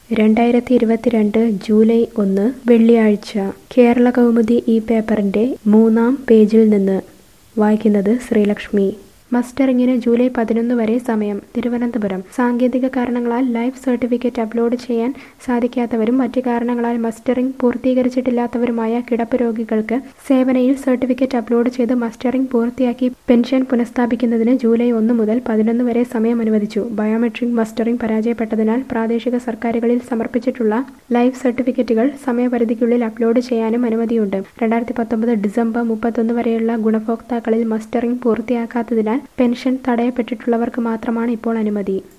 രണ്ടായിരത്തി ഇരുപത്തിരണ്ട് ജൂലൈ ഒന്ന് വെള്ളിയാഴ്ച കേരള കൗമുദി ഈ പേപ്പറിന്റെ മൂന്നാം പേജിൽ നിന്ന് വായിക്കുന്നത് ശ്രീലക്ഷ്മി മസ്റ്ററിങ്ങിന് ജൂലൈ പതിനൊന്ന് വരെ സമയം തിരുവനന്തപുരം സാങ്കേതിക കാരണങ്ങളാൽ ലൈഫ് സർട്ടിഫിക്കറ്റ് അപ്ലോഡ് ചെയ്യാൻ സാധിക്കാത്തവരും മറ്റ് കാരണങ്ങളാൽ മസ്റ്ററിംഗ് പൂർത്തീകരിച്ചിട്ടില്ലാത്തവരുമായ കിടപ്പ് രോഗികൾക്ക് സേവനയിൽ സർട്ടിഫിക്കറ്റ് അപ്ലോഡ് ചെയ്ത് മസ്റ്ററിംഗ് പൂർത്തിയാക്കി പെൻഷൻ പുനഃസ്ഥാപിക്കുന്നതിന് ജൂലൈ ഒന്ന് മുതൽ പതിനൊന്ന് വരെ സമയം അനുവദിച്ചു ബയോമെട്രിക് മസ്റ്ററിംഗ് പരാജയപ്പെട്ടതിനാൽ പ്രാദേശിക സർക്കാരുകളിൽ സമർപ്പിച്ചിട്ടുള്ള ലൈഫ് സർട്ടിഫിക്കറ്റുകൾ സമയപരിധിക്കുള്ളിൽ അപ്ലോഡ് ചെയ്യാനും അനുമതിയുണ്ട് രണ്ടായിരത്തി പത്തൊമ്പത് ഡിസംബർ മുപ്പത്തൊന്ന് വരെയുള്ള ഗുണഭോക്താക്കളിൽ മസ്റ്ററിംഗ് പൂർത്തിയാക്കാത്തതിനാൽ പെൻഷൻ തടയപ്പെട്ടിട്ടുള്ളവർക്ക് മാത്രമാണ് ഇപ്പോൾ അനുമതി